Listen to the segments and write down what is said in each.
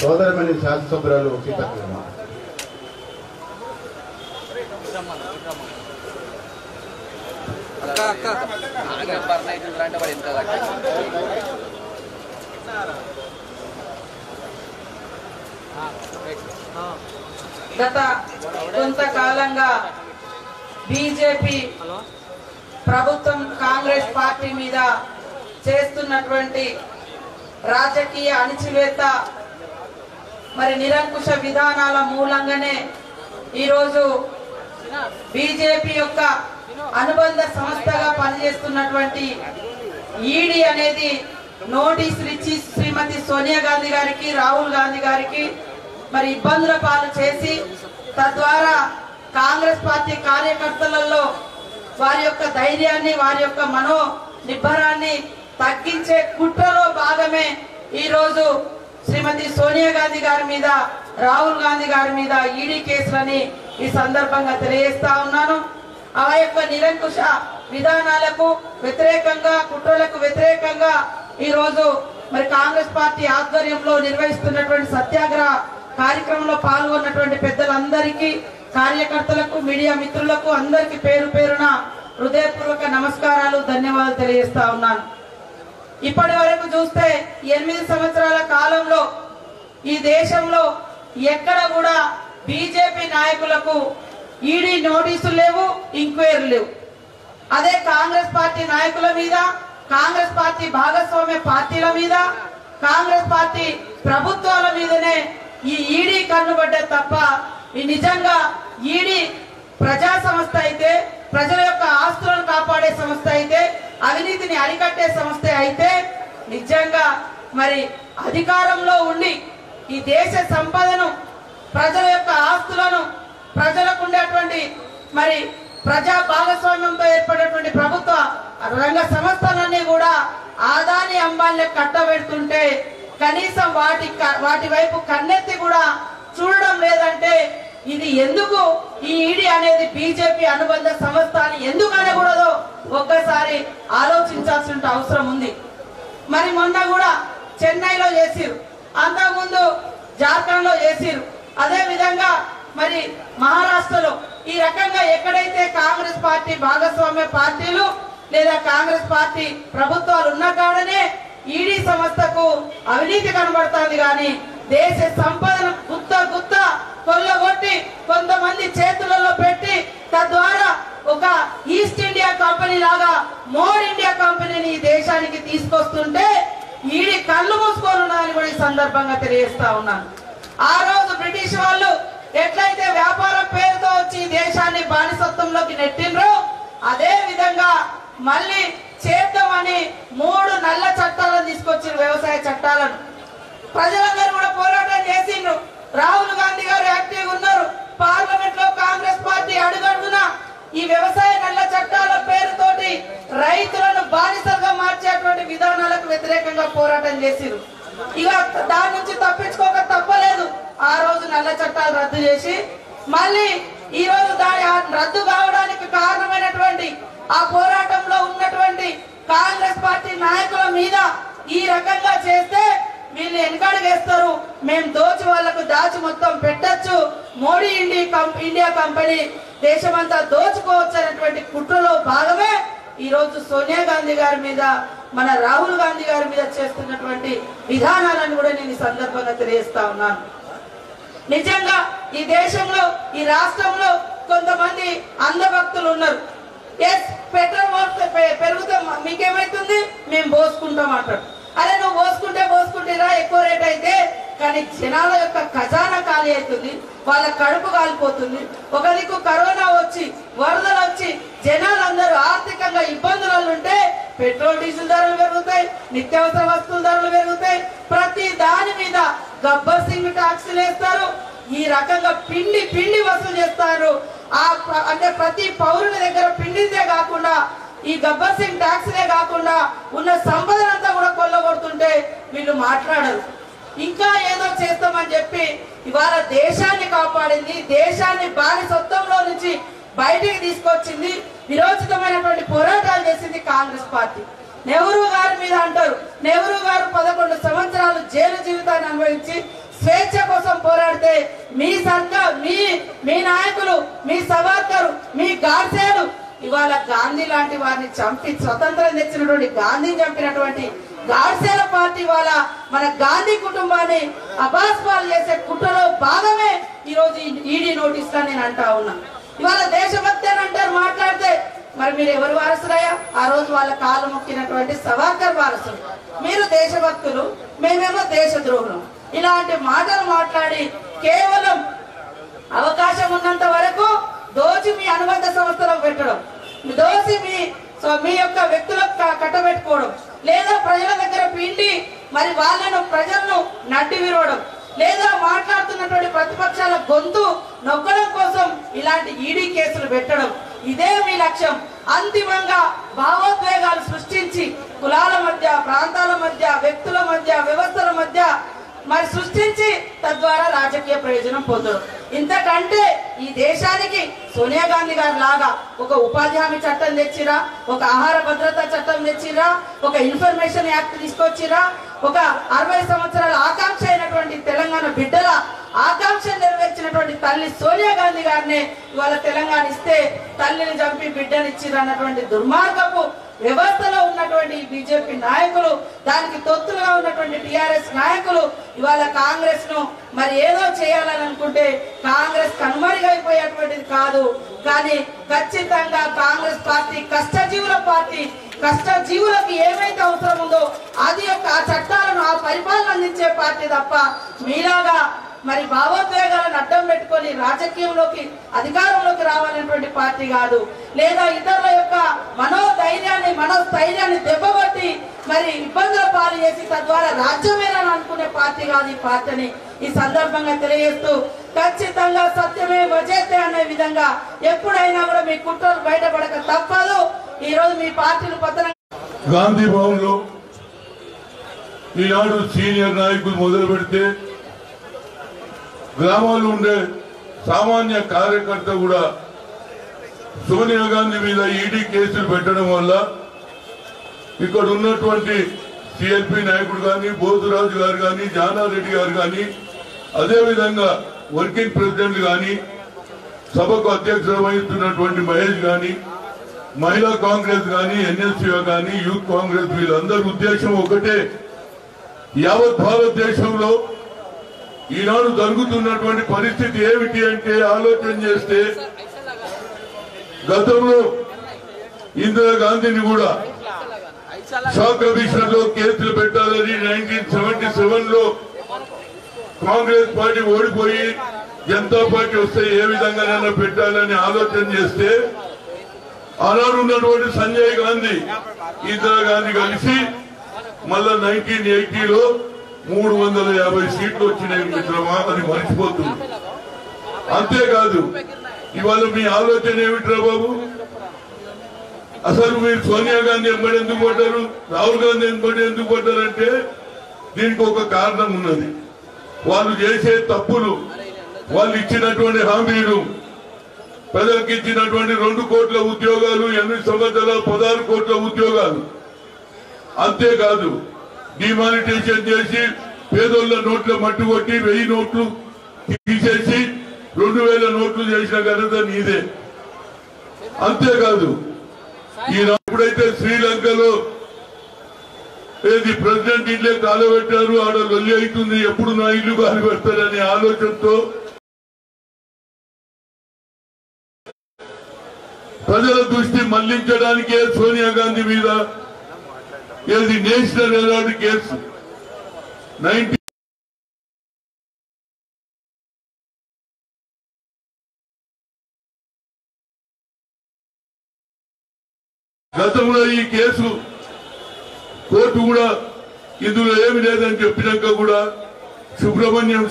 సోదరమణి శాసనసభ్యురాలు సీతక్క అక్క అక్క నాలుగు పర్ణ అయితే అంటే వాడు ఎంత గత కొంతకాలంగా బీజేపీ ప్రభుత్వం కాంగ్రెస్ పార్టీ మీద చేస్తున్నటువంటి రాజకీయ అణిచివేత మరి నిరంకుశ విధానాల మూలంగానే ఈరోజు బీజేపీ యొక్క అనుబంధ సంస్థగా పనిచేస్తున్నటువంటి ఈడీ అనేది నోటీసులు ఇచ్చి శ్రీమతి సోనియా గాంధీ గారికి రాహుల్ గాంధీ గారికి మరి ఇబ్బందుల పాలు చేసి తద్వారా కాంగ్రెస్ పార్టీ కార్యకర్తలలో వారి యొక్క ధైర్యాన్ని వారి యొక్క మనో నిబ్బరాన్ని తగ్గించే కుట్రలో భాగమే ఈ రోజు శ్రీమతి సోనియా గాంధీ గారి మీద రాహుల్ గాంధీ గారి మీద ఈడీ కేసులని ఈ సందర్భంగా తెలియజేస్తా ఉన్నాను ఆ యొక్క నిరంకుశ విధానాలకు వ్యతిరేకంగా కుట్రలకు వ్యతిరేకంగా ఈ రోజు మరి కాంగ్రెస్ పార్టీ ఆధ్వర్యంలో నిర్వహిస్తున్నటువంటి సత్యాగ్రహ కార్యక్రమంలో పాల్గొన్నటువంటి పెద్దలందరికీ కార్యకర్తలకు మీడియా మిత్రులకు అందరికీ పేరు పేరున హృదయపూర్వక నమస్కారాలు ధన్యవాదాలు తెలియజేస్తా ఉన్నాను ఇప్పటి వరకు చూస్తే ఎనిమిది సంవత్సరాల కాలంలో ఈ దేశంలో ఎక్కడ కూడా బీజేపీ నాయకులకు ఈడీ నోటీసులు లేవు ఎంక్వైరీ లేవు అదే కాంగ్రెస్ పార్టీ నాయకుల మీద కాంగ్రెస్ పార్టీ భాగస్వామ్య పార్టీల మీద కాంగ్రెస్ పార్టీ ప్రభుత్వాల మీదనే ఈ ఈడీ కన్నుబడ్డ తప్ప ఈ నిజంగా ఈడీ ప్రజా సంస్థ అయితే ప్రజల యొక్క ఆస్తులను కాపాడే సంస్థ అయితే అవినీతిని అరికట్టే సంస్థ అయితే నిజంగా మరి అధికారంలో ఉండి ఈ దేశ సంపదను ప్రజల యొక్క ఆస్తులను ప్రజలకు ఉండేటువంటి మరి ప్రజా భాగస్వామ్యంతో ఏర్పడేటువంటి ప్రభుత్వ రంగ సంస్థలన్నీ కూడా ఆదాని అంబాన్ని కట్టబెడుతుంటే కనీసం వాటి క- వాటి వైపు కన్నెత్తి కూడా చూడడం లేదంటే ఇది ఎందుకు ఈ ఈడీ అనేది బీజేపీ అనుబంధ సంస్థ అని ఎందుకు అనకూడదో ఒక్కసారి ఆలోచించాల్సిన అవసరం ఉంది మరి మొన్న కూడా చెన్నైలో చేసిరు అంతకుముందు జార్ఖండ్ లో చేసిరు అదే విధంగా మరి మహారాష్ట్రలో ఈ రకంగా ఎక్కడైతే కాంగ్రెస్ పార్టీ భాగస్వామ్య పార్టీలు లేదా కాంగ్రెస్ పార్టీ ప్రభుత్వాలు ఉన్న కాడనే ఈడీ సంస్థకు అవినీతి కనబడుతోంది కానీ దేశ సంపదను గుత్త గుత్త కొల్లగొట్టి కొంతమంది చేతులలో పెట్టి తద్వారా ఒక ఈస్ట్ ఇండియా కంపెనీ లాగా మోర్ ఇండియా కంపెనీని ఈ దేశానికి తీసుకొస్తుంటే ఈడి కళ్ళు మూసుకొని ఉన్నారని కూడా ఈ సందర్భంగా తెలియజేస్తా ఉన్నాను ఆ రోజు బ్రిటిష్ వాళ్ళు ఎట్లయితే వ్యాపారం పేరుతో వచ్చి ఈ దేశాన్ని బానిసత్వంలోకి నెట్టిండ్రో అదే విధంగా మళ్ళీ చేద్దామని మూడు నల్ల చట్టాలను తీసుకొచ్చిన వ్యవసాయ చట్టాలను ప్రజలందరూ కూడా పోరాటం చేసిండ్రు రాహుల్ గాంధీ గారు యాక్టివ్ ఉన్నారు పార్లమెంట్ లో కాంగ్రెస్ పార్టీ అడుగడుగున ఈ వ్యవసాయ నల్ల చట్టాల పేరుతోటి రైతులను బానిసలుగా మార్చేటువంటి విధానాలకు వ్యతిరేకంగా పోరాటం చేసిరు ఇక దాని నుంచి తప్పించుకోక తప్పలేదు ఆ రోజు నల్ల చట్టాలు రద్దు చేసి మళ్ళీ ఈ రోజు దాని ఆ రద్దు కావడానికి కారణమైనటువంటి ఆ పోరాటంలో ఉన్నటువంటి కాంగ్రెస్ పార్టీ నాయకుల మీద ఈ రకంగా చేస్తే వీళ్ళు వెనకడుగేస్తారు మేము దోచి వాళ్ళకు దాచి మొత్తం పెట్టచ్చు మోడీ ఇండి కం- ఇండియా కంపెనీ దేశమంతా దోచుకోవచ్చు అనేటువంటి కుట్రలో భాగమే ఈ రోజు సోనియా గాంధీ గారి మీద మన రాహుల్ గాంధీ గారి మీద చేస్తున్నటువంటి విధానాలను కూడా నేను ఈ సందర్భంగా తెలియజేస్తా ఉన్నాను నిజంగా ఈ దేశంలో ఈ రాష్ట్రంలో కొంతమంది అంధభక్తులు ఉన్నారు ఎస్ పెట్రోల్ పోస్తే పె- పెరిగితే మ- మీకేమైతుంది మేము పోసుకుంటాం అంటారు అరే నువ్వు పోసుకుంటే పోసుకుంటేరా ఎక్కువ రేట్ అయితే కానీ జనాల యొక్క ఖజానా ఖాళీ అవుతుంది వాళ్ళ కడుపు కాలిపోతుంది ఒక దిక్కు కరోనా వచ్చి వరదలు వచ్చి జనాలందరూ ఆర్థికంగా ఇబ్బందులలో ఉంటే పెట్రోల్ డీజిల్ ధరలు పెరుగుతాయి నిత్యావసర వస్తువుల ధరలు పెరుగుతాయి ప్రతి దాని మీద గబ్బర్ సింగ్ ట్యాక్సీలు వేస్తారు ఈ రకంగా పిండి పిండి వసూలు చేస్తారు ఆ ప్ర- అంటే ప్రతి పౌరుని దగ్గర పిండితే కాకుండా ఈ గబ్బర్ సింగ్ ట్యాక్సీలే కాకుండా ఉన్న సంపదనంతా కూడా కొల్లగొడుతుంటే వీళ్ళు మాట్లాడరు ఇంకా ఏదో చేస్తామని చెప్పి ఇవాళ దేశాన్ని కాపాడింది దేశాన్ని బానిసత్వంలో నుంచి బయటికి తీసుకొచ్చింది విరోచితమైనటువంటి పోరాటాలు చేసింది కాంగ్రెస్ పార్టీ నెహ్రూ గారి మీద అంటారు నెహ్రూ గారు పదకొండు సంవత్సరాలు జైలు జీవితాన్ని అనుభవించి స్వేచ్ఛ కోసం పోరాడితే మీ సర్కార్ మీ మీ నాయకులు మీ సవార్కరు మీ గాడ్సేలు ఇవాళ గాంధీ లాంటి వారిని చంపి స్వతంత్రం తెచ్చినటువంటి గాంధీని చంపినటువంటి గాడ్సేల పార్టీ వాళ్ళ మన గాంధీ కుటుంబాన్ని అబాస్పాలు చేసే కుట్రలో భాగమే ఈ రోజు ఈడీ నోటీస్ గా నేను అంటా ఉన్నా ఇవాళ దేశభక్తి అని అంటారు మాట్లాడితే మరి మీరు ఎవరు వారసులయ్యా ఆ రోజు వాళ్ళ కాలు మొక్కినటువంటి సవార్కర్ వారసులు మీరు దేశభక్తులు మేమేమో దేశద్రోహులు ఇలాంటి మాటలు మాట్లాడి కేవలం అవకాశం ఉన్నంత వరకు దోచి మీ అనుబంధ సంస్థలకు పెట్టడం దోచి మీ సో మీ యొక్క వ్యక్తులకు క- కట్టబెట్టుకోవడం లేదా ప్రజల దగ్గర పిండి మరి వాళ్ళను ప్రజలను నడ్డి విరవడం లేదా మాట్లాడుతున్నటువంటి ప్రతిపక్షాల గొంతు నొక్కడం కోసం ఇలాంటి ఈడీ కేసులు పెట్టడం ఇదే మీ లక్ష్యం అంతిమంగా భావోద్వేగాలు సృష్టించి కులాల మధ్య ప్రాంతాల మధ్య వ్యక్తుల మధ్య వ్యవస్థల మధ్య మరి సృష్టించి తద్వారా రాజకీయ ప్రయోజనం పొందడం ఇంతకంటే ఈ దేశానికి సోనియా గాంధీ గారి లాగా ఒక ఉపాధి హామీ చట్టం తెచ్చిరా ఒక ఆహార భద్రతా చట్టం తెచ్చిరా ఒక ఇన్ఫర్మేషన్ యాక్ట్ తీసుకొచ్చిరా ఒక అరవై సంవత్సరాల ఆకాంక్ష అయినటువంటి తెలంగాణ బిడ్డల ఆకాంక్ష నెరవేర్చినటువంటి తల్లి సోనియా గాంధీ గారిని ఇవాళ తెలంగాణ ఇస్తే తల్లిని చంపి బిడ్డనిచ్చిరు అన్నటువంటి దుర్మార్గపు వ్యవస్థలో ఉన్నటువంటి బీజేపీ నాయకులు దానికి తొత్తులుగా ఉన్నటువంటి టిఆర్ఎస్ నాయకులు ఇవాళ కాంగ్రెస్ ను మరి ఏదో చేయాలని అనుకుంటే కాంగ్రెస్ కనుమరుగైపోయేటువంటిది కాదు కానీ ఖచ్చితంగా కాంగ్రెస్ పార్టీ కష్టజీవుల పార్టీ కష్టజీవులకు ఏమైతే అవసరం ఉందో అది యొక్క ఆ చట్టాలను ఆ పరిపాలన అందించే పార్టీ తప్ప మీలాగా మరి భావోద్వేగాలను అడ్డం పెట్టుకొని రాజకీయంలోకి అధికారంలోకి రావాలనేటువంటి పార్టీ కాదు లేదా ఇతరుల యొక్క మనోధైర్యాన్ని మనోస్థైర్యాన్ని దెబ్బకొట్టి మరి ఇబ్బందుల పాలు చేసి తద్వారా రాజ్యమేనని అనుకునే పార్టీ కాదు ఈ పార్టీని ఈ సందర్భంగా తెలియజేస్తూ ఖచ్చితంగా సత్యమే వజేతే అనే విధంగా ఎప్పుడైనా కూడా మీ కుట్రలు బయటపడక తప్పదు ఈ రోజు మీ పార్టీని పతనం గాంధీ భవన్ లో ఈనాడు సీనియర్ నాయకులు మొదలు పెడితే గ్రామాల్లో ఉండే సామాన్య కార్యకర్త కూడా సోనియా గాంధీ మీద ఈడీ కేసులు పెట్టడం వల్ల ఇక్కడ ఉన్నటువంటి సిఎల్పి నాయకుడు కానీ బోధురాజు గారు కానీ జానారెడ్డి గారు కానీ అదేవిధంగా వర్కింగ్ ప్రెసిడెంట్ కానీ సభకు అధ్యక్షత వహిస్తున్నటువంటి మహేష్ గాని మహిళా కాంగ్రెస్ గాని ఎన్ఎస్సీ గాని యూత్ కాంగ్రెస్ వీళ్ళందరి ఉద్దేశం ఒకటే యావత్ భారతదేశంలో ఈనాడు జరుగుతున్నటువంటి పరిస్థితి ఏమిటి అంటే ఆలోచన చేస్తే గతంలో ఇందిరాగాంధీని కూడా షాక్ కమిషన్ లో కేసులు పెట్టాలని నైన్టీన్ సెవెంటీ సెవెన్ లో కాంగ్రెస్ పార్టీ ఓడిపోయి జనతా పార్టీ వస్తే ఏ విధంగానైనా పెట్టాలని ఆలోచన చేస్తే ఆనాడు ఉన్నటువంటి సంజయ్ గాంధీ ఇందిరాగాంధీ కలిసి మళ్ళా నైన్టీన్ ఎయిటీలో మూడు వందల యాభై సీట్లు వచ్చినాయి మిత్రమా అని మర్చిపోతుంది అంతేకాదు ఇవాళ మీ ఆలోచన ఏమిట్రా బాబు అసలు మీరు సోనియా గాంధీ ఎంబడి ఎందుకు పడ్డారు రాహుల్ గాంధీ ఎంబడి ఎందుకు పడ్డారంటే దీనికి ఒక కారణం ఉన్నది వాళ్ళు చేసే తప్పులు వాళ్ళు ఇచ్చినటువంటి హామీలు ప్రజలకు ఇచ్చినటువంటి రెండు కోట్ల ఉద్యోగాలు ఎనిమిది సంవత్సరాల పదహారు కోట్ల ఉద్యోగాలు అంతేకాదు డిమానిటేషన్ చేసి పేదోళ్ళ నోట్ల మట్టు కొట్టి వెయ్యి నోట్లు తీసేసి రెండు వేల నోట్లు చేసిన ఘనత నీదే అంతేకాదు ఈయన ఎప్పుడైతే శ్రీలంకలో ఏది ప్రెసిడెంట్ ఇల్లే కాలబెట్టారు ఆడ లొల్లి అవుతుంది ఎప్పుడు నా ఇల్లు కాలు పెడతారనే ఆలోచనతో ప్రజల దృష్టి మళ్లించడానికే సోనియా గాంధీ మీద ఏది నేషనల్ అవార్డు కేసు నైన్టీ గతంలో ఈ కేసు కోర్టు కూడా ఇందులో ఏమి లేదని చెప్పినాక కూడా సుబ్రహ్మణ్యం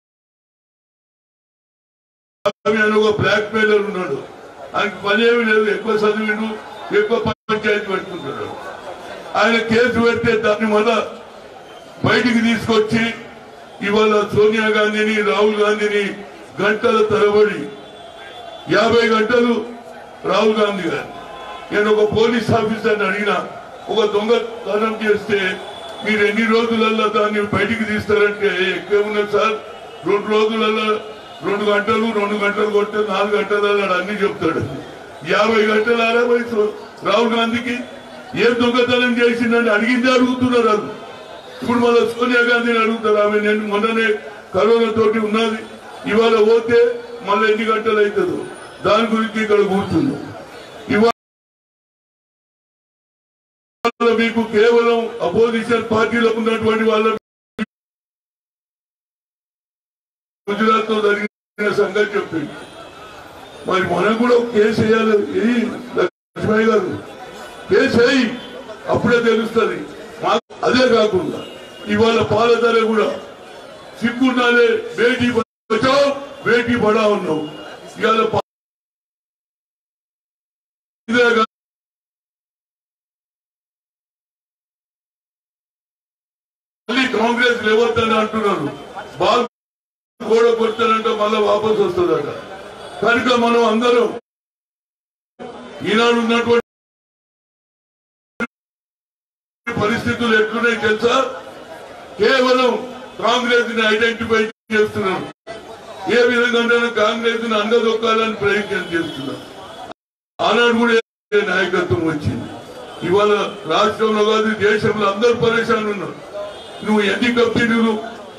స్వామి అని ఒక బ్లాక్ మెయిలర్ ఉన్నాడు ఆయనకు పని ఏమి లేదు ఎక్కువ చదివిండు ఎక్కువ పంచాయతీ పెట్టుకుంటున్నాడు ఆయన కేసు పెడితే దాన్ని మళ్ళా బయటికి తీసుకొచ్చి ఇవాళ సోనియా గాంధీని రాహుల్ గాంధీని గంటల తరబడి యాభై గంటలు రాహుల్ గాంధీ గారు నేను ఒక పోలీస్ ఆఫీసర్ని అడిగిన ఒక దొంగతనం చేస్తే మీరు ఎన్ని రోజులలో దాన్ని బయటికి తీస్తారంటే ఎక్కువ ఉన్నది సార్ రెండు రోజులలో రెండు గంటలు రెండు గంటలు కొడితే నాలుగు గంటలలో ఆడు అన్ని చెప్తాడు యాభై గంటల అరవై రాహుల్ గాంధీకి ఏ దొంగతనం చేసిందని అడిగిందే అడుగుతున్నారు వాళ్ళు ఇప్పుడు మళ్ళీ సోనియా గాంధీని అడుగుతారు ఆమె నేను మొన్ననే కరోనా తోటి ఉన్నది ఇవాళ పోతే మళ్ళీ ఎన్ని గంటలు అవుతుందో దాని గురించి ఇక్కడ కూర్చున్నాం ఇవాళ మీకు కేవలం అపోజిషన్ పార్టీలో ఉన్నటువంటి వాళ్ళ గుజరాత్ లో జరిగిన సంగతి చెప్పింది మరి మనం కూడా ఒక కేసు వేయాలి ఈ లక్ష్మయ్య గారు కేసు వేయి అప్పుడే తెలుస్తుంది మాకు అదే కాకుండా ఇవాళ పాల ధర కూడా సిగ్గున్నాలే బేటీ బచావ్ బేటీ బడా ఉన్నావు ఇవాళ పా- ఇదే కాదు. మళ్ళీ కాంగ్రెస్ లేవద్దని అంటున్నారు బాగా గోడ కొడతానంటే మళ్ళా వాపస్ వస్తుందట కనుక మనం అందరం ఈనాడు ఉన్నటువంటి పరిస్థితులు ఎట్లున్నాయి తెలుసా కేవలం కాంగ్రెస్ ని ఐడెంటిఫై చేస్తున్నారు ఏ విధంగా కాంగ్రెస్ ని అంగదొక్కాలని ప్రయత్నం చేస్తున్నారు ఆనాడు కూడా ఏ నాయకత్వం వచ్చింది ఇవాళ రాష్ట్రంలో కాదు దేశంలో అందరూ పరేషాన్ ఉన్నారు నువ్వు ఎన్ని కంపెనీలు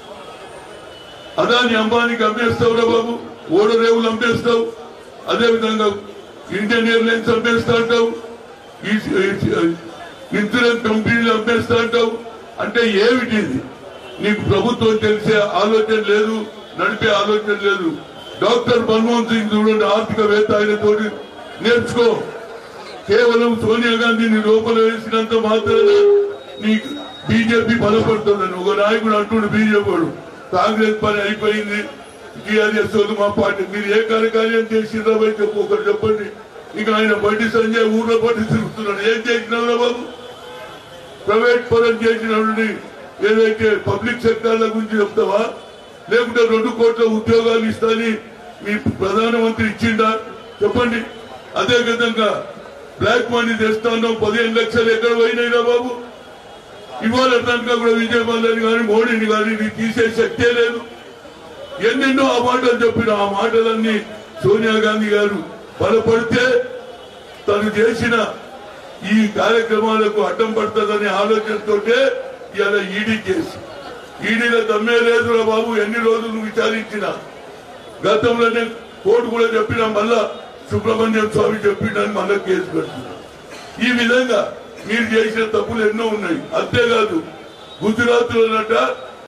అదాని అంబానీకి అమ్మేస్తావురా బాబు ఓడరేవులు అమ్మేస్తావు అదే విధంగా ఇండియన్ ఎయిర్లైన్స్ అమ్మేస్తా అంటావు ఈ- ఈ- ఇన్సూరెన్స్ కంపెనీలు అమ్మేస్తా అంటావు అంటే ఏమిటి ఇది నీకు ప్రభుత్వం తెలిసే ఆలోచన లేదు నడిపే ఆలోచన లేదు డాక్టర్ మన్మోహన్ సింగ్ చూడండి ఆర్థికవేత్త ఆయనతోటి నేర్చుకో కేవలం సోనియా గాంధీని లోపల వేసినంత మాత్రాన నీకు బీజేపీ బలపడుతుందని ఒక నాయకుడు అంటుడు బీజేపీ వాడు కాంగ్రెస్ పని అయిపోయింది టీఆర్ఎస్ వాళ్ళు మా పార్టీ మీరు ఏ కార్యకార్యం చేసిందో పోయి చెప్పు ఒకరు చెప్పండి ఇక ఆయన బండి సంజయ్ ఊర్లో పట్టి తిరుగుతున్నాడు ఏం చేసినారా బాబు ప్రైవేట్ పరం చేసినటువంటి ఏదైతే పబ్లిక్ సెక్టార్ల గురించి చెప్తావా లేకుంటే రెండు కోట్ల ఉద్యోగాలు ఇస్తాని మీ ప్రధానమంత్రి ఇచ్చిండా చెప్పండి అదే విధంగా బ్లాక్ మనీ తెస్తాను పదిహేను లక్షలు ఎక్కడ పోయినాయిరా బాబు ఇవాళ దాంట్లో కూడా విజయవాడని కానీ మోడీని కానీ నీకు తీసే శక్తే లేదు ఎన్నెన్నో ఆ మాటలు చెప్పిన ఆ మాటలన్నీ సోనియా గాంధీ గారు బలపడితే తను చేసిన ఈ కార్యక్రమాలకు అడ్డం పడుతుందనే ఆలోచనతోటే ఇలా ఈడీ కేసు ఈడీలో దమ్మే లేదురా బాబు ఎన్ని రోజులు విచారించినా గతంలోనే కోర్టు కూడా చెప్పినా మళ్ళా సుబ్రహ్మణ్యం స్వామి చెప్పిండని మళ్ళా కేసు పెడుతున్నా ఈ విధంగా మీరు చేసిన తప్పులు ఎన్నో ఉన్నాయి అంతేకాదు గుజరాత్ లోనట